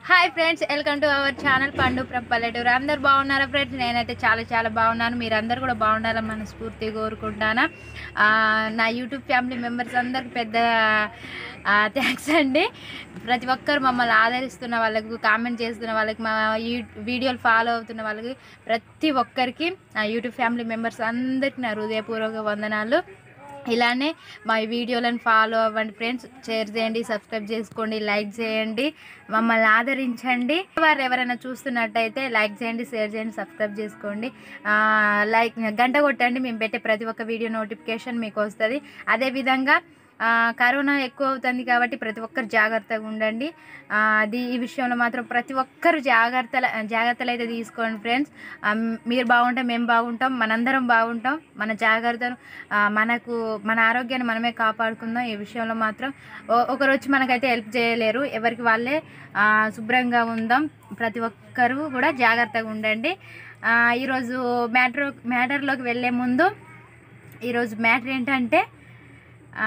Hi friends welcome to our channel Pandu from పల్లెటూరు అందరు బాగున్నారా ఫ్రెండ్స్ నేనైతే చాలా చాలా బాగున్నాను మీరు అందరు కూడా బాగుండాలని మనస్ఫూర్తిగా కోరుకుంటాను ఆ, నా యూట్యూబ్ ఫ్యామిలీ మెంబర్స్ అందరికి పెద్ద థ్యాంక్స్ అండి ప్రతి ఒక్కరు మమ్మల్ని ఆదరిస్తున్న వాళ్ళకు కామెంట్ చేస్తున్న వాళ్ళకి మా యూ- వీడియోలు ఫాలో అవుతున్న వాళ్ళకి ప్రతి ఒక్కరికి నా యూట్యూబ్ ఫ్యామిలీ మెంబర్స్ అందరికీ నా హృదయపూర్వక వందనాలు ఇలానే మా వీడియోలను ఫాలో అవ్వండి ఫ్రెండ్స్ షేర్ చేయండి సబ్స్క్రైబ్ చేసుకోండి లైక్ చేయండి మమ్మల్ని ఆదరించండి వారు ఎవరైనా చూస్తున్నట్టయితే లైక్ చేయండి షేర్ చేయండి సబ్స్క్రైబ్ చేసుకోండి ఆ, లైక్ గంట కొట్టండి మేము పెట్టే ప్రతి ఒక్క వీడియో నోటిఫికేషన్ మీకు వస్తుంది అదేవిధంగా ఆ, కరోనా ఎక్కువ అవుతుంది కాబట్టి ప్రతి ఒక్కరు జాగ్రత్తగా ఉండండి ఆ, అది ఈ విషయంలో మాత్రం ప్రతి ఒక్కరు జాగ్రత్తలు జాగ్రత్తలు అయితే తీసుకోండి ఫ్రెండ్స్ ఆ, మీరు బాగుంటే మేము బాగుంటాం మనందరం బాగుంటాం మన జాగ్రత్తలు ఆ, మనకు మన ఆరోగ్యాన్ని మనమే కాపాడుకుందాం ఈ విషయంలో మాత్రం ఓ- ఒకరు వచ్చి మనకైతే హెల్ప్ చేయలేరు ఎవరికి వాళ్ళే ఆ, శుభ్రంగా ఉందాం ప్రతి ఒక్కరు కూడా జాగ్రత్తగా ఉండండి ఆ, ఈరోజు మ్యాటర్ మ్యాటర్లోకి వెళ్ళే ముందు ఈరోజు మ్యాటర్ ఏంటంటే ఆ,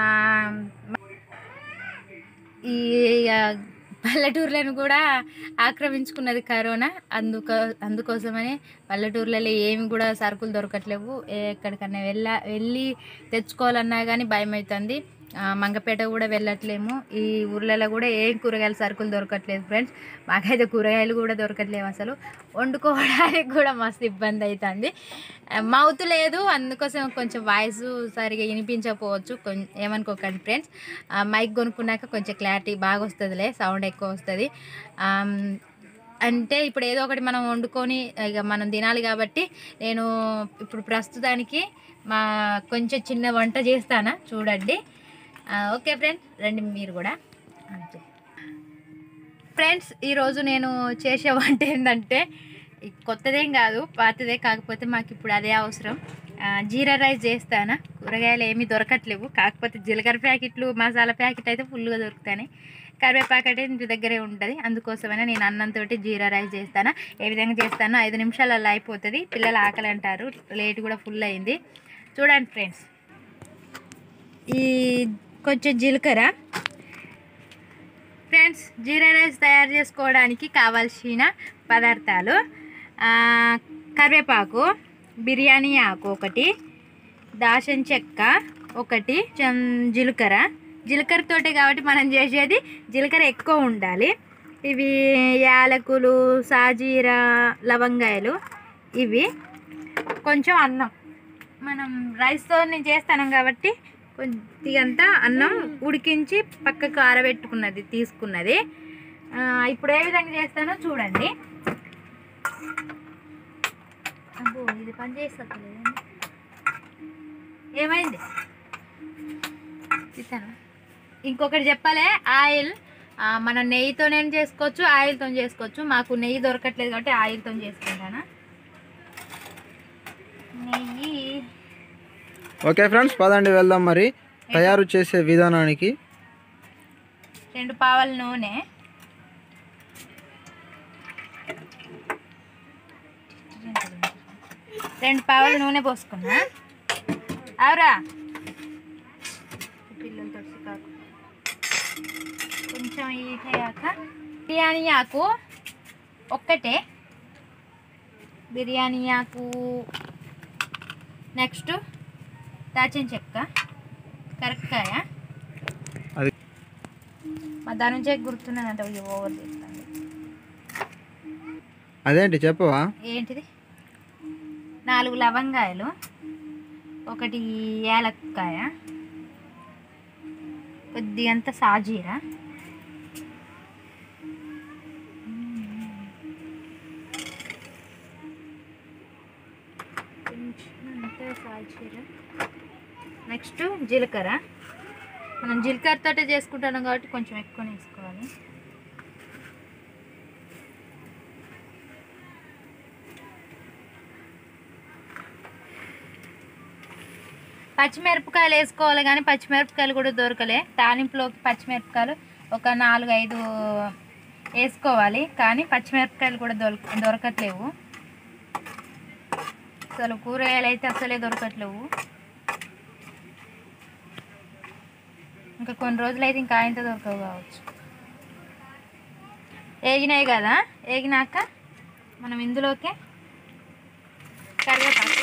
ఈ ఆ, పల్లెటూర్లను కూడా ఆక్రమించుకున్నది కరోనా అందుకో అందుకోసమని పల్లెటూర్లలో ఏమి కూడా సరుకులు దొరకట్లేవు ఎక్కడికన్నా వెళ్ళ వెళ్ళి తెచ్చుకోవాలన్నా కానీ భయం అవుతుంది ఆ, మంగపేట కూడా వెళ్ళట్లేము ఈ ఊర్లలో కూడా ఏం కూరగాయల సరుకులు దొరకట్లేదు ఫ్రెండ్స్ మాకైతే కూరగాయలు కూడా దొరకట్లేవు అసలు వండుకోవడానికి కూడా మస్తు ఇబ్బంది అవుతుంది మౌత్ లేదు అందుకోసం కొంచెం వాయిస్ సరిగా వినిపించకపోవచ్చు కొంచెం ఏమనుకోకండి ఫ్రెండ్స్ మైక్ కొనుక్కున్నాక కొంచెం క్లారిటీ బాగా వస్తుందిలే సౌండ్ ఎక్కువ వస్తుంది అంటే ఇప్పుడు ఏదో ఒకటి మనం వండుకొని ఇక మనం తినాలి కాబట్టి నేను ఇప్పుడు ప్రస్తుతానికి మా కొంచెం చిన్న వంట చేస్తానా చూడండి ఆ, ఓకే ఫ్రెండ్స్ రండి మీరు కూడా అంతే ఫ్రెండ్స్ ఈరోజు నేను చేసే వంట ఏంటంటే ఇది కొత్తదేం కాదు పాతదే కాకపోతే మాకు ఇప్పుడు అదే అవసరం ఆ, జీరా రైస్ చేస్తానా కూరగాయలు ఏమీ దొరకట్లేవు కాకపోతే జీలకర్ర ప్యాకెట్లు మసాలా ప్యాకెట్ అయితే ఫుల్గా దొరుకుతాయి కరివేపాకు అయితే ఇంటి దగ్గరే ఉంటుంది అందుకోసమైనా నేను అన్నంతో జీరా రైస్ చేస్తాను ఏ విధంగా చేస్తానో ఐదు నిమిషాలలో అయిపోతుంది పిల్లలు ఆకలి అంటారు లేట్ కూడా ఫుల్ అయింది చూడండి ఫ్రెండ్స్ ఈ కొంచెం జీలకర్ర ఫ్రెండ్స్ జీరా రైస్ తయారు చేసుకోవడానికి కావాల్సిన పదార్థాలు ఆ, కరివేపాకు బిర్యానీ ఆకు ఒకటి దాచిన చెక్క ఒకటి చం- జీలకర్ర జీలకర్రతోటి కాబట్టి మనం చేసేది జీలకర్ర ఎక్కువ ఉండాలి ఇవి యాలకులు సాజీరా లవంగాయలు ఇవి కొంచెం అన్నం మనం రైస్తో నేను చేస్తాను కాబట్టి కొద్దిగంత అన్నం ఉడికించి పక్కకు ఆరబెట్టుకున్నది తీసుకున్నది ఆ, ఇప్పుడు ఏ విధంగా చేస్తానో చూడండి అబ్బో ఇది పని చేస్తలేదు ఏమైంది ఇస్తాను ఇంకొకటి చెప్పాలి ఆయిల్ ఆ, మనం నెయ్యితోనే చేసుకోవచ్చు ఆయిల్తో చేసుకోవచ్చు మాకు నెయ్యి దొరకట్లేదు కాబట్టి ఆయిల్తో చేసుకుంటాను నెయ్యి ఓకే ఫ్రెండ్స్ పదండి వెళ్దాం మరి తయారు చేసే విధానానికి రెండు పావల నూనె రెండు పావల నూనె పోసుకున్నా అవురా పిల్లలతో కాకు కొంచెం ఈటయ్యాక బిర్యానీ ఆకు ఒక్కటే బిర్యానీ ఆకు నెక్స్ట్ దాచిన చెక్క కరక్కాయ అది మా దాని నుంచే గుర్తున్నానంట ఇవి ఓవర్ చేస్తాను అదేంటి చెప్పవా ఏంటిది నాలుగు లవంగాయలు ఒకటి ఏలక్కాయ కొద్దిగంత సాజీరా కొంచెం అంత సాజీరా నెక్స్ట్ జీలకర్ర మనం జీలకర్రతోటే చేసుకుంటున్నాం కాబట్టి కొంచెం ఎక్కువ వేసుకోవాలి పచ్చిమిరపకాయలు వేసుకోవాలి కానీ పచ్చిమిరపకాయలు కూడా దొరకలే తాలింపులోకి పచ్చిమిరపకాయలు ఒక నాలుగు ఐదు వేసుకోవాలి కానీ పచ్చిమిరపకాయలు కూడా దొరక దొరకట్లేవు అసలు కూరగాయలు అయితే అసలే దొరకట్లేవు ఇంకా కొన్ని రోజులు అయితే ఇంకా ఆయనతో దొరకవు కావచ్చు వేగినాయి కదా వేగినాక మనం ఇందులోకి కరివేపాకు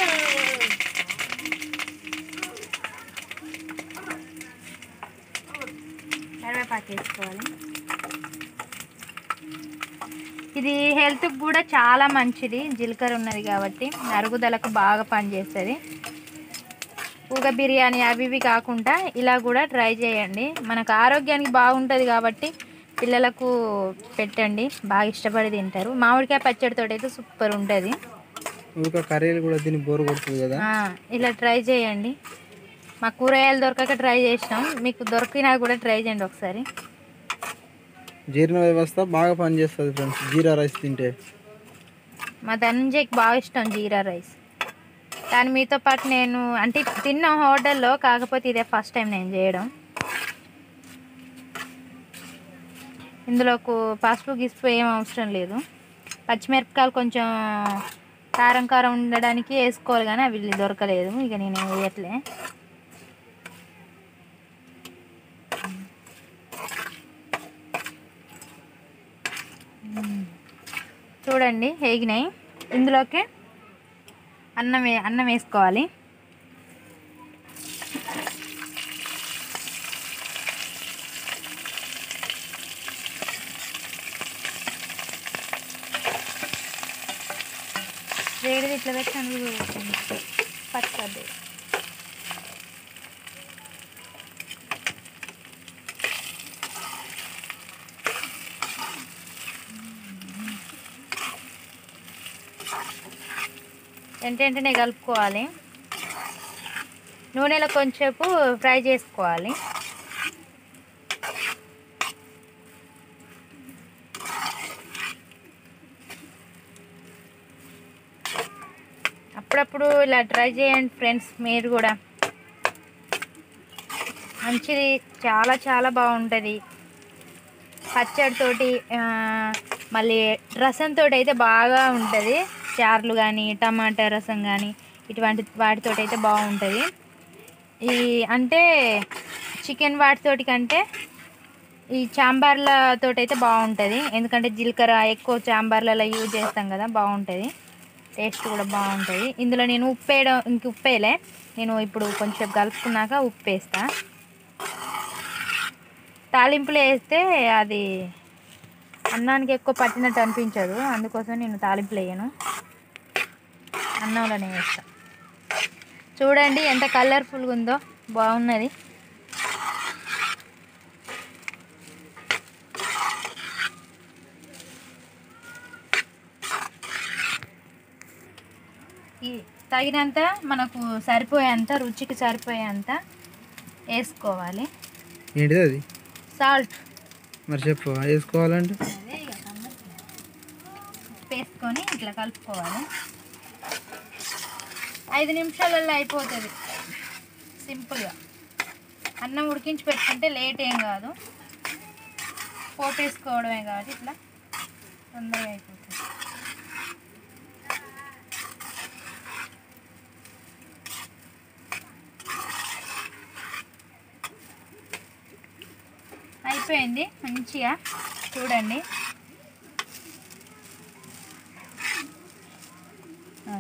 కరివేపాకు వేసుకోవాలి ఇది హెల్త్కి కూడా చాలా మంచిది జీలకర్ర ఉన్నది కాబట్టి అరుగుదలకు బాగా పనిచేస్తుంది ఊగ బిర్యానీ అవి ఇవి కాకుండా ఇలా కూడా ట్రై చేయండి మనకు ఆరోగ్యానికి బాగుంటుంది కాబట్టి పిల్లలకు పెట్టండి బాగా ఇష్టపడి తింటారు మామిడికాయ పచ్చడితో అయితే సూపర్ ఉంటుంది ఊరిక కర్రీలు కూడా దీన్ని బోరు కొడుతుంది కదా ఆ, ఇలా ట్రై చేయండి మా కూరగాయలు దొరకక ట్రై చేసినాం మీకు దొరికినా కూడా ట్రై చేయండి ఒకసారి జీర్ణ వ్యవస్థ బాగా పనిచేస్తుంది ఫ్రెండ్స్ జీరా రైస్ తింటే మా ధనంజయ్కి బాగా ఇష్టం జీరా రైస్ కానీ మీతో పాటు నేను అంటే తిన్న హోటల్లో కాకపోతే ఇదే ఫస్ట్ టైం నేను చేయడం ఇందులోకు పసుపు గిసుపు ఏం అవసరం లేదు పచ్చిమిరపకాయలు కొంచెం కారం కారం ఉండడానికి వేసుకోవాలి కానీ అవి దొరకలేదు ఇక నేను వేయట్లే చూడండి వేగినాయి ఇందులోకి అన్నం వే- అన్నం వేసుకోవాలి వేడిది ఇట్లా పెట్టాను పచ్చడి వెంటనే కలుపుకోవాలి నూనెలో కొంచెంసేపు ఫ్రై చేసుకోవాలి అప్పుడప్పుడు ఇలా ట్రై చేయండి ఫ్రెండ్స్ మీరు కూడా మంచిది చాలా చాలా బాగుంటుంది పచ్చడితోటి ఆ, మళ్ళీ రసంతో అయితే బాగా ఉంటుంది చారులు కానీ టమాటా రసం కానీ ఇటువంటి వాటితో అయితే బాగుంటుంది ఈ అంటే చికెన్ వాటితోటి కంటే ఈ చాంబార్లతో అయితే బాగుంటుంది ఎందుకంటే జీలకర్ర ఎక్కువ చాంబార్లలో యూజ్ చేస్తాం కదా బాగుంటుంది టేస్ట్ కూడా బాగుంటుంది ఇందులో నేను ఉప్పు వేయడం ఇంక ఉప్పు వేయలే నేను ఇప్పుడు కొంచెం కలుపుకున్నాక ఉప్పు వేస్తా తాలింపులు వేస్తే అది అన్నానికి ఎక్కువ పట్టినట్టు అనిపించదు అందుకోసం నేను తాలింపులు వేయను అన్నంలోనే వేస్తా చూడండి ఎంత కలర్ఫుల్గా ఉందో బాగున్నది ఈ తగినంత మనకు సరిపోయేంత రుచికి సరిపోయేంత వేసుకోవాలి ఏంటిది అది సాల్ట్ మరి చెప్పు వేసుకోవాలంటే అదే ఇక సంగతి. ఉప్పు వేసుకొని ఇట్లా కలుపుకోవాలి ఐదు నిమిషాలలో అయిపోతుంది సింపుల్గా అన్నం ఉడికించి పెట్టుకుంటే లేట్ ఏం కాదు పోపు వేసుకోవడమే కాదు ఇట్లా తొందరగా అయిపోతుంది అయిపోయింది మంచిగా చూడండి ఆ.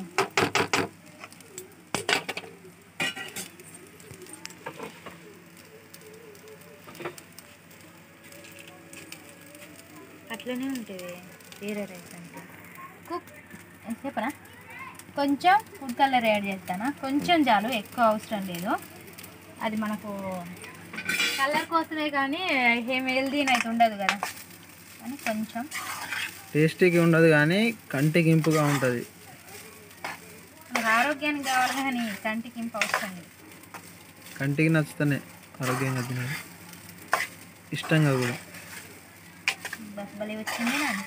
అట్లనే ఉంటుంది జీరా రైస్ అంటే కుక్ చెప్పనా కొంచెం ఫుడ్ కలర్ యాడ్ చేస్తానా కొంచెం చాలు ఎక్కువ అవసరం లేదు అది మనకు కలర్ కోసమే కానీ ఏం హెల్దీ అయితే ఉండదు కదా కానీ కొంచెం టేస్టీగా ఉండదు కానీ కంటికి ఇంపుగా ఉంటుంది మనకు ఆరోగ్యానికి కావాలి కానీ కంటికి ఇంప అవసరం లేదు కంటికి నచ్చుతానే ఆరోగ్యంగా తినాలి ఇష్టంగా కూడా బస్ భలే వచ్చింది నాన్న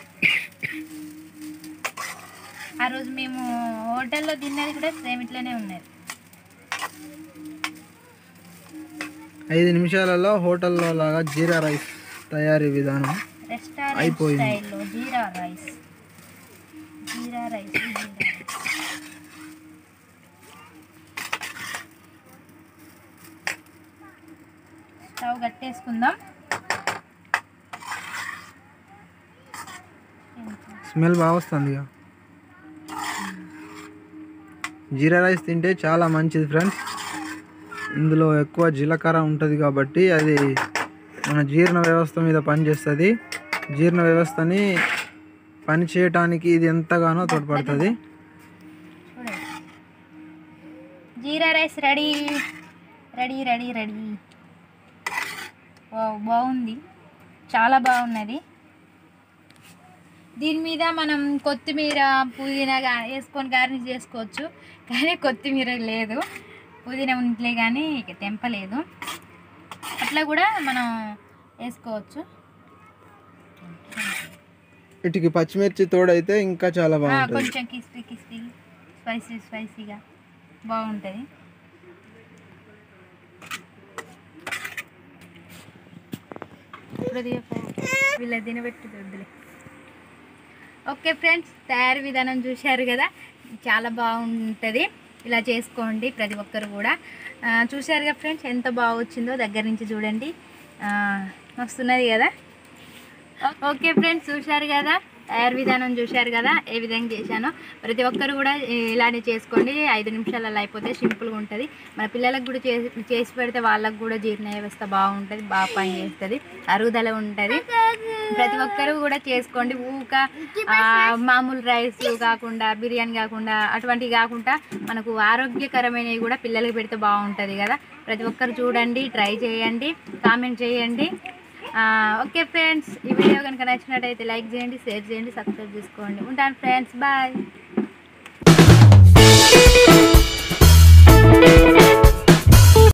ఆ రోజు మేము హోటల్లో తిన్నది కూడా సేమ్ ఇట్లనే ఉన్నది ఐదు నిమిషాలలో హోటల్లో లాగా జీరా రైస్ తయారీ విధానం రెస్టారెంట్ అయిపోయింది. స్టైల్లో jeera rice jeera rice jeera rice. Stove కట్టేసుకుందాం స్మెల్ బాగా వస్తుంది ఇక జీరా రైస్ తింటే చాలా మంచిది ఫ్రెండ్స్ ఇందులో ఎక్కువ జీలకర్ర ఉంటుంది కాబట్టి అది మన జీర్ణ వ్యవస్థ మీద పనిచేస్తుంది జీర్ణ వ్యవస్థని పని చేయటానికి ఇది ఎంతగానో తోడ్పడుతుంది చూడండి jeera rice ready ready ready ready wow, బాగుంది చాలా బాగున్నది దీని మీద మనం కొత్తిమీర పుదీనా గా- వేసుకొని గార్నిష్ చేసుకోవచ్చు కానీ కొత్తిమీర లేదు పుదీనా ఉంట్లే కానీ ఇక తెంపలేదు అట్లా కూడా మనం వేసుకోవచ్చు వీటికి పచ్చిమిర్చి తోడైతే ఇంకా చాలా ఆ, బాగుంటుంది కొంచెం కిస్పీ కిస్పీ స్పైసీ స్పైసీగా బాగుంటుంది ఇప్పుడు వీళ్ళ తినబెట్టి వద్దులే ఓకే ఫ్రెండ్స్ తయారీ విధానం చూశారు కదా చాలా బాగుంటుంది ఇలా చేసుకోండి ప్రతి ఒక్కరు కూడా ఆ, చూశారు కదా ఫ్రెండ్స్ ఎంత బాగా వచ్చిందో దగ్గర నుంచి చూడండి ఆ, వస్తున్నది కదా ఓకే ఫ్రెండ్స్ చూశారు కదా తయారు విధానం చూశారు కదా ఏ విధంగా చేశానో ప్రతి ఒక్కరు కూడా ఇలానే చేసుకోండి ఐదు నిమిషాలలో అయిపోతే సింపుల్గా ఉంటుంది మన పిల్లలకు కూడా చేసి చేసి పెడితే వాళ్ళకు కూడా జీర్ణ వ్యవస్థ బాగుంటుంది బాగా పని చేస్తుంది అరుగుదల ఉంటుంది ప్రతి ఒక్కరు కూడా చేసుకోండి ఊక ఆ, మామూలు రైస్ కాకుండా బిర్యానీ కాకుండా అటువంటివి కాకుండా మనకు ఆరోగ్యకరమైనవి కూడా పిల్లలకి పెడితే బాగుంటుంది కదా ప్రతి ఒక్కరు చూడండి ట్రై చేయండి కామెంట్ చేయండి ఆ, ఓకే ఫ్రెండ్స్ ఈ వీడియో కనుక నచ్చినట్టయితే లైక్ చేయండి షేర్ చేయండి సబ్స్క్రైబ్ చేసుకోండి ఉంటాను ఫ్రెండ్స్ బాయ్